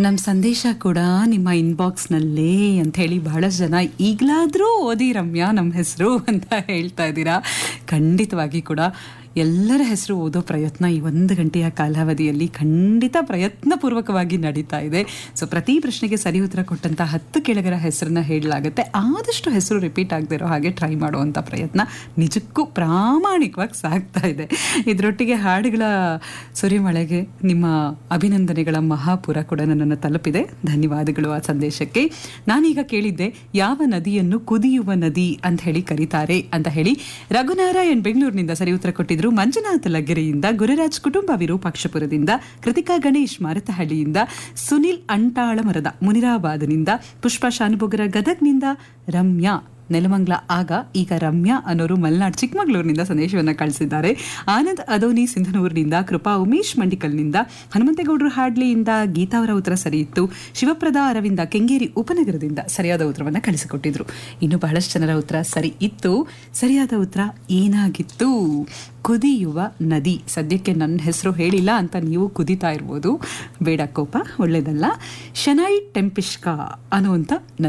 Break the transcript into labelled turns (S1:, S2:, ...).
S1: ನಮ್ಮ ಸಂದೇಶ ಕೂಡ ನಿಮ್ಮ ಇನ್ಬಾಕ್ಸ್ನಲ್ಲೇ ಅಂತ ಹೇಳಿ ಬಹಳಷ್ಟು ಜನ ಈಗಲಾದರೂ ಓದಿ ರಮ್ಯಾ ನಮ್ಮ ಹೆಸರು ಅಂತ ಹೇಳ್ತಾ ಇದ್ದೀರಾ ಖಂಡಿತವಾಗಿ ಕೂಡ ಎಲ್ಲರ ಹೆಸರು ಓದೋ ಪ್ರಯತ್ನ ಈ ಒಂದು ಗಂಟೆಯ ಕಾಲಾವಧಿಯಲ್ಲಿ ಖಂಡಿತ ಪ್ರಯತ್ನಪೂರ್ವಕವಾಗಿ ನಡೀತಾ ಇದೆ ಸೊ ಪ್ರತಿ ಪ್ರಶ್ನೆಗೆ ಸರಿ ಉತ್ತರ ಕೊಟ್ಟಂತ ಹತ್ತು ಕೆಳಗರ ಹೆಸರನ್ನ ಹೇಳಲಾಗುತ್ತೆ ಆದಷ್ಟು ಹೆಸರು ರಿಪೀಟ್ ಆಗದೆ ಇರೋ ಹಾಗೆ ಟ್ರೈ ಮಾಡುವಂಥ ಪ್ರಯತ್ನ ನಿಜಕ್ಕೂ ಪ್ರಾಮಾಣಿಕವಾಗಿ ಸಾಗ್ತಾ ಇದೆ ಇದರೊಟ್ಟಿಗೆ ಹಾಡುಗಳ ಸುರಿಮಳೆಗೆ ನಿಮ್ಮ ಅಭಿನಂದನೆಗಳ ಮಹಾಪುರ ಕೂಡ ನನ್ನನ್ನು ತಲುಪಿದೆ ಧನ್ಯವಾದಗಳು ಆ ಸಂದೇಶಕ್ಕೆ ನಾನೀಗ ಕೇಳಿದ್ದೆ ಯಾವ ನದಿಯನ್ನು ಕುದಿಯುವ ನದಿ ಅಂತ ಹೇಳಿ ಕರೀತಾರೆ ಅಂತ ಹೇಳಿ ರಘುನಾರಾಯಣ್ ಬೆಂಗಳೂರಿನಿಂದ ಸರಿ ಉತ್ತರ ಕೊಟ್ಟಿದ್ರು ಮಂಜುನಾಥ ಲಗ್ಗೆರೆಯಿಂದ ಗುರುರಾಜ್ ಕುಟುಂಬ ವಿರೂಪಾಕ್ಷಪುರದಿಂದ ಕೃತಿಕಾ ಗಣೇಶ್ ಮಾರತಹಳ್ಳಿಯಿಂದ ಸುನಿಲ್ ಅಂಟಾಳಮರದ ಮುನಿರಾಬಾದ್ನಿಂದ ಪುಷ್ಪ ಶಾನುಭೋಗರ ಗದಗ್ನಿಂದ ರಮ್ಯಾ ನೆಲಮಂಗ್ಲ ಆಗ ಈಗ ರಮ್ಯಾ ಅನ್ನೋರು ಮಲೆನಾಡು ಚಿಕ್ಕಮಗಳೂರಿನಿಂದ ಸಂದೇಶವನ್ನು ಕಳಿಸಿದ್ದಾರೆ ಆನಂದ್ ಅದೋನಿ ಸಿಂಧನೂರಿನಿಂದ ಕೃಪಾ ಉಮೇಶ್ ಮಂಡಿಕಲ್ನಿಂದ ಹನುಮಂತೇಗೌಡರು ಹಾಡ್ಲಿಯಿಂದ ಗೀತಾ ಅವರ ಉತ್ತರ ಸರಿ ಇತ್ತು ಶಿವಪ್ರದ ಅರವಿಂದ ಕೆಂಗೇರಿ ಉಪನಗರದಿಂದ ಸರಿಯಾದ ಉತ್ತರವನ್ನು ಕಳಿಸಿಕೊಟ್ಟಿದ್ರು ಇನ್ನು ಬಹಳಷ್ಟು ಜನರ ಉತ್ತರ ಸರಿ ಇತ್ತು ಸರಿಯಾದ ಉತ್ತರ ಏನಾಗಿತ್ತು ಕುದಿಯುವ ನದಿ ಸದ್ಯಕ್ಕೆ ನನ್ನ ಹೆಸರು ಹೇಳಿಲ್ಲ ಅಂತ ನೀವು ಕುದಿತಾ ಇರ್ಬೋದು ಬೇಡ ಕೋಪ ಒಳ್ಳೇದಲ್ಲ ಶನಾಯಿ ಟೆಂಪಿಷ್ಕಾ ಅನ್ನುವಂಥ ನದಿ